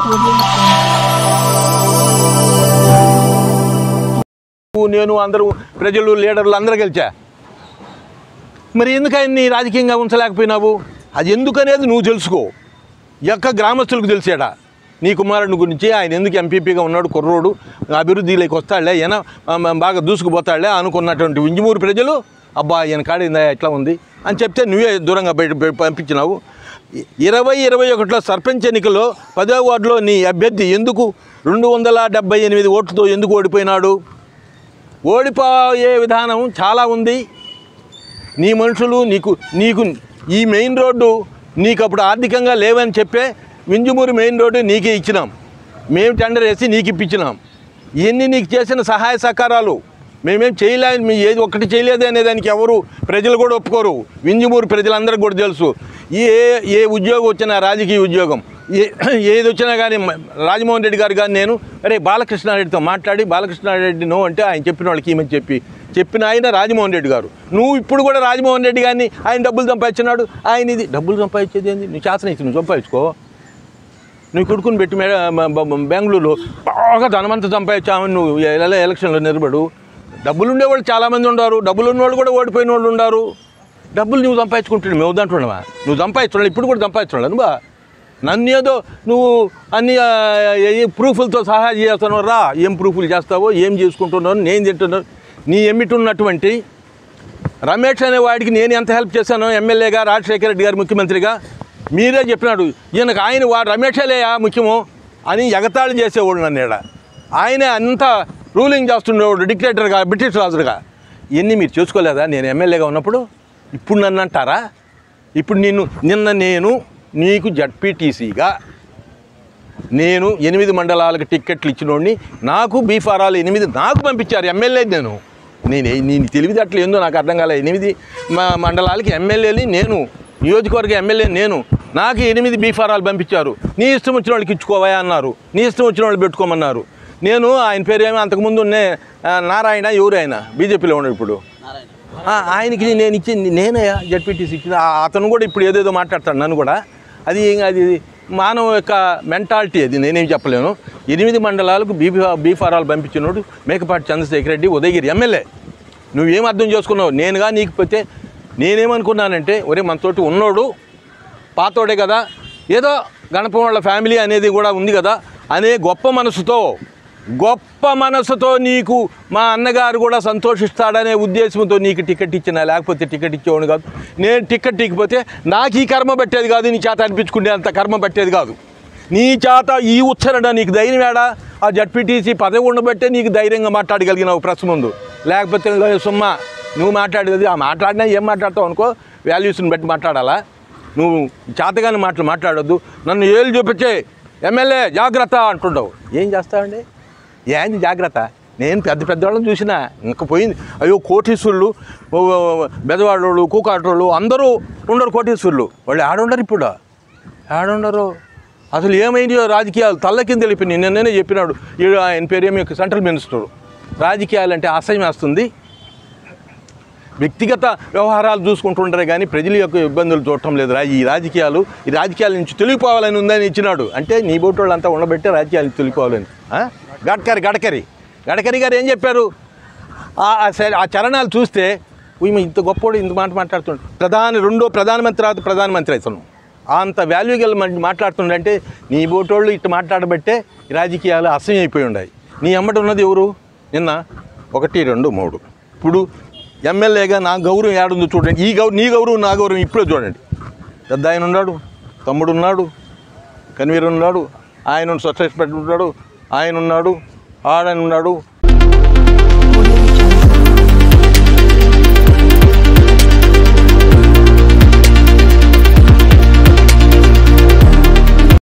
నువ్వు, నేను అందరూ ప్రజలు లీడర్లు అందరూ గెలిచా మరి ఎందుకు ఆయన్ని రాజకీయంగా ఉంచలేకపోయినావు అది ఎందుకనేది నువ్వు తెలుసుకో యొక్క గ్రామస్తులకు తెలిసాడా నీ కుమారుని గురించి ఆయన ఎందుకు ఎంపీపీగా ఉన్నాడు కుర్రోడు అభివృద్ధిలోకి వస్తాడులే ఈయన ఆ, మ- బాగా దూసుకుపోతాడులే అనుకున్నటువంటి వింజమూరు ప్రజలు అబ్బా ఈయన కాడిందా ఎట్లా ఉంది అని చెప్తే నువ్వే దూరంగా బయట బయట పంపించినావు ఇ- ఇరవై ఇరవై ఒకటిలో సర్పంచ్ ఎన్నికల్లో పదో వార్డులో నీ అభ్యర్థి ఎందుకు రెండు వందల డెబ్బై ఎనిమిది ఓట్లతో ఎందుకు ఓడిపోయినాడు ఓడిపోయే విధానం చాలా ఉంది నీ మనుషులు నీకు నీకు ఈ మెయిన్ రోడ్డు నీకు అప్పుడు ఆర్థికంగా లేవని చెప్పే వింజమూరు మెయిన్ రోడ్డు నీకే ఇచ్చినాం మేము టెండర్ వేసి నీకు ఇప్పించినాం ఇవన్నీ నీకు చేసిన సహాయ సహకారాలు మేమేం చేయలే మీ ఏది ఒక్కటి చేయలేదు అనే దానికి ఎవరు ప్రజలు కూడా ఒప్పుకోరు వింజమూరు ప్రజలందరికీ కూడా తెలుసు ఏ ఏ ఉద్యోగం వచ్చినా రాజకీయ ఉద్యోగం ఏ ఏది వచ్చినా కానీ మ- రాజమోహన్ రెడ్డి గారు కానీ నేను అరే బాలకృష్ణారెడ్డితో మాట్లాడి బాలకృష్ణారెడ్డి నో అంటే ఆయన చెప్పిన వాళ్ళకి ఈమె చెప్పి చెప్పిన ఆయన రాజమోహన్ రెడ్డి గారు నువ్వు ఇప్పుడు కూడా రాజమోహన్ రెడ్డి గారిని ఆయన డబ్బులు సంపాదించినాడు ఆయన ఇది డబ్బులు సంపాదించేది ఏంది నువ్వు శాసనం ఇచ్చి నువ్వు సంపాదించుకో నువ్వు కొడుకుని పెట్టి మే- బ- బ- బెంగళూరులో బాగా ధనమంతా సంపాదించామని నువ్వు ఎలా ఎలక్షన్లో నిలబడు డబ్బులు ఉండేవాళ్ళు చాలామంది ఉన్నారు డబ్బులు ఉన్నవాళ్ళు కూడా ఓడిపోయిన వాళ్ళు ఉన్నారు డబ్బులు నువ్వు సంపాదించుకుంటున్నావు మేము వద్దంటున్నావా నువ్వు సంపాదించున్నావు ఇప్పుడు కూడా సంపాదించున్నావు నువ్వు నన్ను ఏదో నువ్వు అన్ని ఆ, ఏ ప్రూఫ్లతో సహా చేస్తున్నావు రా ఏం ప్రూఫ్లు చేస్తావో ఏం చేసుకుంటున్నావు నేను తింటున్నావు నీ ఎమ్మిటి ఉన్నటువంటి రమేష్ అనే వాడికి నేను ఎంత హెల్ప్ చేశాను ఎమ్మెల్యేగా రాజశేఖర రెడ్డి గారు ముఖ్యమంత్రిగా మీరే చెప్పినాడు ఈయనకు ఆయన వా రమేషేలేయా ముఖ్యము అని ఎగతాళి చేసేవాడు నన్ను ఈడ ఆయనే అంత రూలింగ్ చేస్తుండేవాడు డిక్టేటర్గా బ్రిటిష్ రాజుగా ఇవన్నీ మీరు చూసుకోలేదా నేను ఎమ్మెల్యేగా ఉన్నప్పుడు ఇప్పుడు నన్ను అంటారా ఇప్పుడు నిన్ను నిన్న నేను నీకు జడ్పీటీసీగా నేను ఎనిమిది మండలాలకు టిక్కెట్లు ఇచ్చినోడిని నాకు బీఫారాలు ఎనిమిది నాకు పంపించారు ఎమ్మెల్యే నేను నేను నేను తెలివితేటలు ఏందో నాకు అర్థం కాలే ఎనిమిది మా మండలాలకి ఎమ్మెల్యేని నేను నియోజకవర్గ ఎమ్మెల్యే నేను నాకు ఎనిమిది బీఫారాలు పంపించారు నీ ఇష్టం వచ్చిన వాళ్ళకి ఇచ్చుకోవా అన్నారు నీ ఇష్టం వచ్చిన వాళ్ళు పెట్టుకోమన్నారు నేను ఆయన పేరు ఏమో అంతకుముందు ఉన్నే ఆ, నారాయణ ఎవరు ఆయన బీజేపీలో ఉన్నాడు ఇప్పుడు ఆ, ఆయనకి నేను ఇచ్చింది నేనే జడ్పీటీసీ ఇచ్చింది ఆ, అతను కూడా ఇప్పుడు ఏదేదో మాట్లాడతాడు నన్ను కూడా అది అది మానవ యొక్క మెంటాలిటీ అది నేనేం చెప్పలేను ఎనిమిది మండలాలకు బీఫీ బీఫారాలు పంపించినోడు మేకపాటి చంద్రశేఖర్ రెడ్డి ఉదయగిరి ఎమ్మెల్యే నువ్వేం అర్థం చేసుకున్నావు నేనుగా నీకు పోతే నేనేమనుకున్నానంటే ఒరే మనతోటి ఉన్నోడు పాతోడే కదా ఏదో గణపం వాళ్ళ ఫ్యామిలీ అనేది కూడా ఉంది కదా అనే గొప్ప మనసుతో గొప్ప మనసుతో నీకు మా అన్నగారు కూడా సంతోషిస్తాడనే ఉద్దేశంతో నీకు టికెట్ ఇచ్చిన లేకపోతే టికెట్ ఇచ్చేవాడు కాదు నేను టికెట్ ఇకపోతే నాకు ఈ కర్మ పెట్టేది కాదు నీ చేత అనిపించుకునే అంత కర్మ పెట్టేది కాదు నీ చేత ఈ ఉచ్చరణ నీకు ధైర్యం ఏడా ఆ జడ్పీటీసీ పదవి ఉండబట్టే నీకు ధైర్యంగా మాట్లాడగలిగినావు ప్రెస్ ముందు లేకపోతే సుమ్మా నువ్వు మాట్లాడేది ఆ మాట్లాడినా ఏం మాట్లాడతావు అనుకో వాల్యూస్ని బట్టి మాట్లాడాలా నువ్వు చేతగాని మాటలు మాట్లాడొద్దు నన్ను ఏళ్ళు చూపించే ఎమ్మెల్యే జాగ్రత్త అంటుండవు ఏం చేస్తావండి ఏంది జాగ్రత్త నేను పెద్ద పెద్దవాళ్ళని చూసిన ఇంక పోయింది అయ్యో కోటీశ్వరులు ఓ, ఓ, బెదవాడోళ్ళు కూకాటోళ్ళు అందరూ ఉండరు కోటీశ్వరులు వాళ్ళు ఆడుండరు ఇప్పుడు ఆడుండరు అసలు ఏమైందో రాజకీయాలు తల్ల కింద వెళ్ళిపోయినాయి నిన్ననే చెప్పినాడు ఈడు ఆయన పేరు ఏమి సెంట్రల్ మినిస్టర్ రాజకీయాలంటే అసహ్యం వేస్తుంది వ్యక్తిగత వ్యవహారాలు చూసుకుంటుంటారే కానీ ప్రజల యొక్క ఇబ్బందులు చూడటం లేదు రా ఈ రాజకీయాలు ఈ రాజకీయాల నుంచి తొలిగిపోవాలని ఉందని ఇచ్చినాడు అంటే నీ బోటోళ్ళు అంతా ఉండబట్టే రాజకీయాల నుంచి తొలిగిపోవాలని ఆ? గడ్కరీ గడ్కరీ గడ్కరీ గారు ఏం చెప్పారు ఆ- ఆ సరే, ఆ చరణాలు చూస్తే ఈమె ఇంత గొప్పోడు ఇంత మాట మాట్లాడుతుండు ప్రధాని రెండో ప్రధానమంత్రి తర్వాత ప్రధానమంత్రి అవుతున్నాం అంత వాల్యూ గల మనిషి మాట్లాడుతుండంటే నీ బోటోళ్ళు ఇట్లా మాట్లాడబట్టే ఈ రాజకీయాలు అసహ్యం అయిపోయి ఉన్నాయి నీ అమ్మటి ఉన్నది ఎవరు నిన్న ఒకటి రెండు మూడు ఇప్పుడు ఎమ్మెల్యేగా నా గౌరవం ఏడుందో చూడండి ఈ గౌరవం నీ గౌరవం నా గౌరవం ఇప్పుడే చూడండి పెద్ద ఆయన ఉన్నాడు తమ్ముడు ఉన్నాడు కన్వీర్ ఉన్నాడు ఆయన సక్సెస్ పెట్టి ఉన్నాడు ఆయన ఉన్నాడు ఆడని ఉన్నాడు